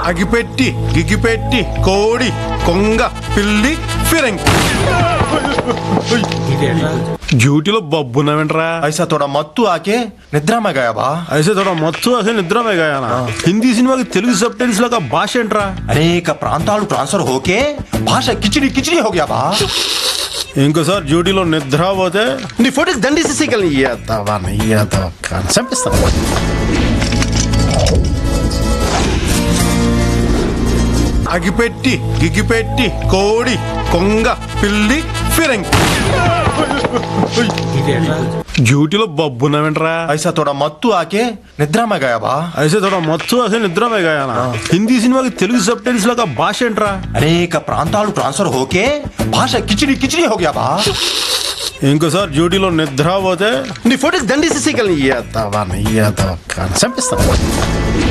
అగిపెట్టి గిగిపెట్టి కోడి కొంగ పిల్లి ఫిరంగి డ్యూటీలో బబ్బున్నావేంట్రా ऐसा थोड़ा मत्तू आके निद्रा में गया बा అయితే తోడ మొత్తం అసలు నిద్రమే గాయానా హిందీ సినిమాకి తెలుగు సబ్ టైటిల్స్ లాగా భాష ఏంట్రా अरे का प्रांतालु ट्रांसफर होके भाषा किचड़ी किचड़ी हो गया बा ఇంకోసారి డ్యూటీలో నిద్ర పోతే నీ ఫోటోకి దండి సిసికల్ ఇయ్యేద్దావా ఇయ్యేద్దావా కానీ చంపిస్తా అగిపెట్టి గిగిపెట్టి కోడి కొంగ పిల్లి ఫిరంగి డ్యూటీలో బబ్బున్నావేంట్రా ऐसा थोड़ा मत्तू आके निद्रा में गया बा అయితే తోడ మొత్తం అసలు నిద్రమే గాయానా హిందీ సినిమాకి తెలుగు సబ్ టైటిల్స్ లాగా భాష ఏంట్రా अरे का प्रांतालु ट्रांसफर होके भाषा किचड़ी किचड़ी हो गया बा ఇంకోసారి డ్యూటీలో నిద్ర పోతే నీ ఫోటోకి దండి సిసికల్ ఇయ్యేద్దావా ఇయ్యేద్దావా కానీ చంపిస్తా